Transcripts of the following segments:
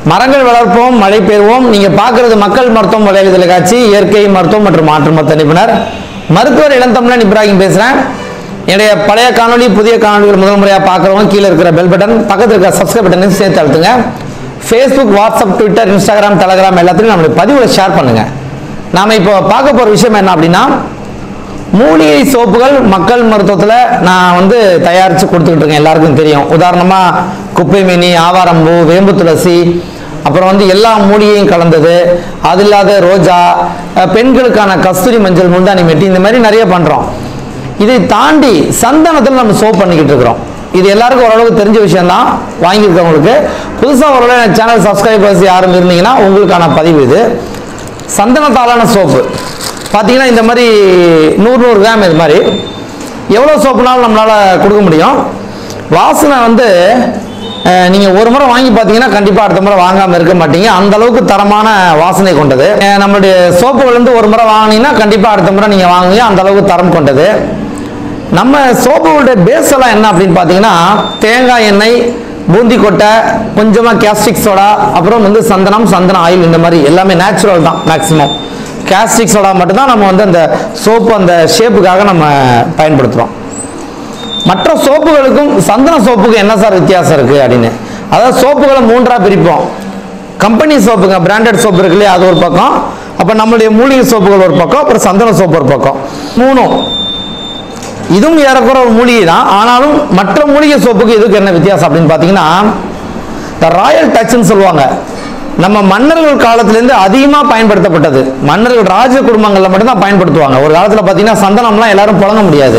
மரங்கள் வளர்ப்போம் மழை பெறுவோம் நீங்க பார்க்கிறது மக்கள் மருத்துவம் வலையொலி தொலைக்காட்சி இயற்கை மருத்துவம் மற்றும் மாற்று மருத்துவ நிபுணர் மருத்துவர் இளந்தமிழன் இப்ராஹிம் பேசுறேன் என்னுடைய பழைய காணொளி புதிய காணொலிகள் முதல் முறையாக பார்க்குறவங்க கீழே இருக்கிற பெல் பட்டன் பக்கத்தில் இருக்கிற சப்ஸ்கிரைப் பட்டனையும் சேர்த்து அழுத்துங்க Facebook WhatsApp Twitter Instagram Telegram எல்லாத்துலையும் நம்மளுடைய பதிவுகளை ஷேர் பண்ணுங்க நாம இப்போ பார்க்க போகிற விஷயம் என்ன அப்படின்னா மூலிகை சோப்புகள் மக்கள் மருத்துவத்தில் நான் வந்து தயாரித்து கொடுத்துக்கிட்டு இருக்கேன் எல்லாருக்கும் தெரியும் உதாரணமாக குப்பைமேனி ஆவாரம்பூ வேம்பு துளசி அப்புறம் வந்து எல்லா மூலிகையும் கலந்தது அது இல்லாத ரோஜா அஹ் பெண்களுக்கான கஸ்தூரி மஞ்சள் முந்தானி மெட்டி இந்த மாதிரி நிறைய பண்ணுறோம் இதை தாண்டி சந்தனத்தில் நம்ம சோப் பண்ணிக்கிட்டு இருக்கிறோம் இது எல்லாருக்கும் ஓரளவுக்கு தெரிஞ்ச விஷயம் தான் வாங்கியிருக்கவங்களுக்கு புதுசாக ஓரளவு சேனல் சப்ஸ்கிரைபர்ஸ் யாரும் இருந்தீங்கன்னா உங்களுக்கான பதிவு இது சந்தனத்தாலான சோப்பு பார்த்தீங்கன்னா இந்த மாதிரி நூறு நூறு கிராம் இது மாதிரி எவ்வளோ சோப்புனாலும் நம்மளால் கொடுக்க முடியும் வாசனை வந்து அஹ், நீங்க ஒரு முறை வாங்கி பார்த்தீங்கன்னா கண்டிப்பா அடுத்த முறை வாங்காம இருக்க மாட்டீங்க அந்த அளவுக்கு தரமான வாசனை கொண்டது அஹ், நம்மளுடைய சோப்புகள் வந்து ஒரு முறை வாங்கினீங்கன்னா கண்டிப்பா அடுத்த முறை நீங்க வாங்குவீங்க அந்த அளவுக்கு தரம் கொண்டது நம்ம சோப்புகளுடைய பேஸ் எல்லாம் என்ன அப்படின்னு பார்த்தீங்கன்னா தேங்காய் எண்ணெய் பூந்தி கொட்டை கொஞ்சமாக கேஸ்டிக் சோடா அப்புறம் வந்து சந்தனம் சந்தன ஆயில் இந்த மாதிரி எல்லாமே நேச்சுரல் தான் மேக்ஸிமம் கேஸ்டிக் சோடா மட்டும்தான் நம்ம வந்து அந்த சோப்பு அந்த ஷேப்புக்காக நம்ம பயன்படுத்துகிறோம் மற்ற சோப்புகளுக்கும் சந்தன சோப்புக்கும் என்ன சார் வித்தியாசம் இருக்குது அப்படின்னு அதாவது சோப்புகளை மூன்றா பிரிப்போம் கம்பெனி சோப்புங்க பிராண்டட் சோப்பு இருக்கு இல்லையா அது ஒரு பக்கம் அப்போ நம்மளுடைய மூலிகை சோப்புகள் ஒரு பக்கம் அப்புறம் சந்தன சோப்பு ஒரு பக்கம் மூணும் இதுவும் ஏறக்குற ஒரு மூலிகை தான் ஆனாலும் மற்ற மூலிகை சோப்புக்கு இதுக்கு என்ன வித்தியாசம் அப்படின்னு பார்த்தீங்கன்னா இந்த ராயல் டச்னு சொல்லுவாங்க நம்ம மன்னர்கள் காலத்திலேருந்து அதிகமாக பயன்படுத்தப்பட்டது மன்னர்கள் ராஜ குடும்பங்களில் மட்டும்தான் பயன்படுத்துவாங்க ஒரு காலத்தில் பார்த்தீங்கன்னா சந்தனம்லாம் எல்லாரும் புழங்க முடியாது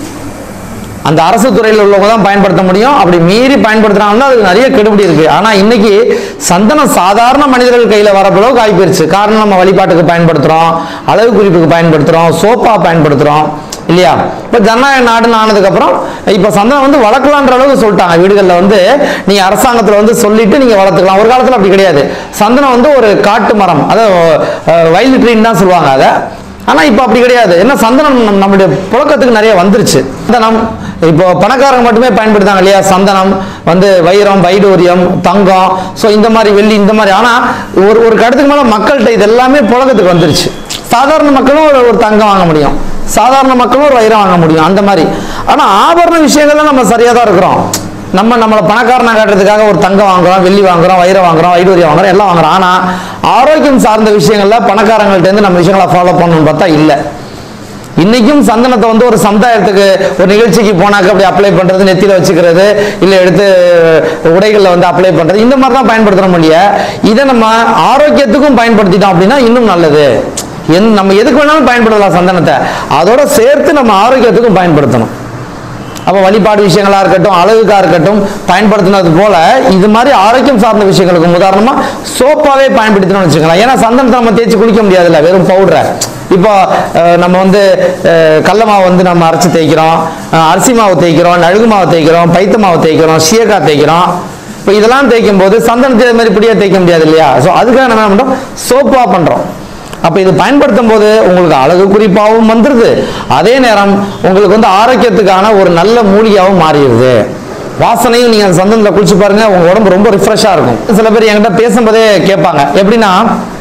அந்த அரசு துறையில் உள்ளவங்க தான் பயன்படுத்த முடியும் அப்படி மீறி பயன்படுத்துறாங்கன்னா அதுக்கு நிறைய கெடுபிடி இருக்கு ஆனா இன்னைக்கு சந்தனம் சாதாரண மனிதர்கள் கையில வரப்பளவுக்கு ஆகி போயிருச்சு காரணம் நம்ம வழிபாட்டுக்கு பயன்படுத்துறோம் அளவு குறிப்புக்கு பயன்படுத்துறோம் சோப்பா பயன்படுத்துறோம் இல்லையா இப்ப ஜனநாயக நாடுன்னு ஆனதுக்கு அப்புறம் இப்ப சந்தனம் வந்து வளர்க்கலான்ற அளவுக்கு சொல்லிட்டாங்க வீடுகளில் வந்து நீங்க அரசாங்கத்துல வந்து சொல்லிட்டு நீங்க வளர்த்துக்கலாம் ஒரு காலத்துல அப்படி கிடையாது சந்தனம் வந்து ஒரு காட்டு மரம் அதாவது வைல்டு ட்ரீன்னு தான் சொல்லுவாங்க அதை ஆனா இப்போ அப்படி கிடையாது என்ன சந்தனம் நம்ம- நம்மளுடைய புழக்கத்துக்கு நிறைய வந்துருச்சு சந்தனம் இப்போ பணக்காரங்க மட்டுமே பயன்படுத்தாங்க இல்லையா சந்தனம் வந்து வைரம் வைடூரியம் தங்கம் ஸோ இந்த மாதிரி வெள்ளி இந்த மாதிரி ஆனா ஒரு ஒரு கடத்துக்கு மேல மக்கள்கிட்ட இது எல்லாமே புழக்கத்துக்கு வந்துருச்சு சாதாரண மக்களும் ஒரு ஒரு தங்கம் வாங்க முடியும் சாதாரண மக்களும் ஒரு வைரம் வாங்க முடியும் அந்த மாதிரி ஆனா ஆபரண விஷயங்கள்ல நம்ம சரியா தான் இருக்கிறோம் நம்ம நம்மளை பணக்காரனா காட்டுறதுக்காக ஒரு தங்கம் வாங்குறோம் வெள்ளி வாங்குறோம் வைரம் வாங்குறோம் வைடூரியம் வாங்குறோம் எல்லாம் வாங்குறோம் ஆனா ஆரோக்கியம் சார்ந்த விஷயங்கள்ல பணக்காரங்கள்ட்ட இருந்து நம்ம விஷயங்களை ஃபாலோ பண்ணணும்னு பார்த்தா இல்லை இன்னைக்கும் சந்தனத்தை வந்து ஒரு சமுதாயத்துக்கு ஒரு நிகழ்ச்சிக்கு போனாக்க அப்படி அப்ளை பண்றது நெத்தியில வச்சுக்கிறது இல்ல எடுத்து உடைகளில் வந்து அப்ளை பண்றது இந்த மாதிரி தான் பயன்படுத்துறோம் இல்லையா இதை நம்ம ஆரோக்கியத்துக்கும் பயன்படுத்திட்டோம் அப்படின்னா இன்னும் நல்லது என் நம்ம எதுக்கு வேணாலும் பயன்படுத்தலாம் சந்தனத்தை அதோட சேர்த்து நம்ம ஆரோக்கியத்துக்கும் பயன்படுத்தணும் அப்போ வழிபாடு விஷயங்களா இருக்கட்டும் அழகுக்கா இருக்கட்டும் பயன்படுத்தினது போல இது மாதிரி ஆரோக்கியம் சார்ந்த விஷயங்களுக்கு உதாரணமா சோப்பாவே பயன்படுத்தணும்னு வச்சுக்கலாம் ஏன்னா சந்தனத்தை நம்ம தேய்ச்சி குளிக்க முடியாதுல்ல வெறும் பவுடரை இப்போ அஹ், நம்ம வந்து அஹ், கடல மாவு வந்து நம்ம அரைச்சு தேய்க்கிறோம் அஹ், அரிசி மாவு தேய்க்கிறோம் நழுகு மாவு தேய்க்கிறோம் பைத்த மாவு தேய்க்கிறோம் சீயக்காய் தேய்க்கிறோம் இப்போ இதெல்லாம் தேய்க்கும் போது சந்தனத்தை இது மாதிரி பிடியா தேய்க்க முடியாது இல்லையா ஸோ அதுக்காக நம்ம என்ன பண்றோம் சோப்பா பண்றோம் அப்ப இது பயன்படுத்தும் போது உங்களுக்கு அழகு குறிப்பாகவும் வந்துருது அதே நேரம் உங்களுக்கு வந்து ஆரோக்கியத்துக்கான ஒரு நல்ல மூலிகையாகவும் மாறிடுது வாசனையும் நீங்க அந்த சந்தனத்தில் குளிச்சு பாருங்க உங்க உடம்பு ரொம்ப ரிஃப்ரெஷ்ஷா இருக்கும் சில பேர் என்கிட்ட பேசும்போதே கேட்பாங்க எப்படின்னா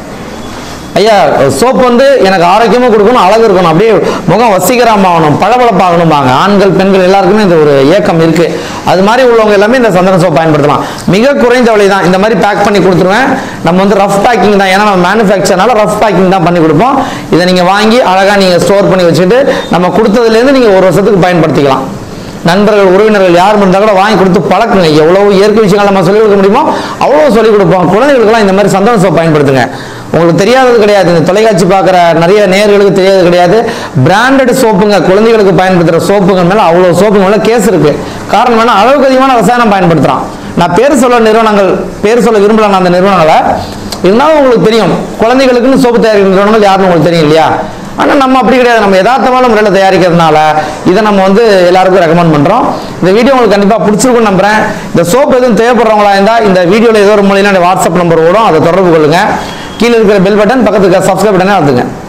ஐயா சோப் வந்து எனக்கு ஆரோக்கியமும் கொடுக்கணும் அழகு இருக்கணும் அப்படியே முகம் வசீகரமாகணும் பளபளப்பாகணும்பாங்க ஆண்கள் பெண்கள் எல்லாருக்குமே இந்த ஒரு ஏக்கம் இருக்கு அது மாதிரி உள்ளவங்க எல்லாமே இந்த சந்தன சோப் பயன்படுத்தலாம் மிக குறைந்த விலை தான் இந்த மாதிரி பேக் பண்ணி கொடுத்துருவேன் நம்ம வந்து ரஃப் பேக்கிங் தான் ஏன்னா நம்ம மேனுஃபேக்சர்னால ரஃப் பேக்கிங் தான் பண்ணி கொடுப்போம் இதை நீங்க வாங்கி அழகா நீங்க ஸ்டோர் பண்ணி வச்சுட்டு நம்ம கொடுத்ததுலேருந்து நீங்க ஒரு வருஷத்துக்கு பயன்படுத்திக்கலாம் நண்பர்கள் உறவினர்கள் யார் இருந்தால் கூட வாங்கி கொடுத்து பழக்குங்க எவ்வளவு இயற்கை விஷயங்கள் நம்ம சொல்லிக் கொடுக்க முடியுமோ அவ்வளோ சொல்லிக் கொடுப்போம் குழந்தைகளுக்கெல்லாம் இந்த மாதிரி சந்தன சோப் பயன்படுத்துங்க உங்களுக்கு தெரியாதது கிடையாது இந்த தொலைக்காட்சி பார்க்குற நிறைய நேயர்களுக்கு தெரியாது கிடையாது பிராண்டட் சோப்புங்க குழந்தைகளுக்கு பயன்படுத்துகிற சோப்புங்க மேலே அவ்வளோ சோப்புங்க மேலே கேஸ் இருக்கு காரணம் என்ன அளவுக்கு அதிகமான ரசாயனம் பயன்படுத்துகிறான் நான் பேர் சொல்ல நிறுவனங்கள் பேர் சொல்ல விரும்பல நான் அந்த நிறுவனங்களை இருந்தாலும் உங்களுக்கு தெரியும் குழந்தைகளுக்குன்னு சோப்பு தயாரிக்கிற நிறுவனங்கள் யாருன்னு உங்களுக்கு தெரியும் இல்லையா ஆனால் நம்ம அப்படி கிடையாது நம்ம யதார்த்தமான முறையில் தயாரிக்கிறதுனால இதை நம்ம வந்து எல்லாருக்கும் ரெக்கமெண்ட் பண்ணுறோம் இந்த வீடியோ உங்களுக்கு கண்டிப்பாக பிடிச்சிருக்கும்னு நம்புறேன் இந்த சோப் எதுவும் தேவைப்படுறவங்களா இருந்தால் இந்த வீடியோவில் ஏதோ ஒரு மூலையில் வாட்ஸ்அப் நம்பர் ஓடும் அதை தொடர்பு கொள்ளுங்க கீழே இருக்கிற பெல் பட்டன் பக்கத்துக்கு சப்ஸ்கிரைப் பட்டனே அழுத்துங்க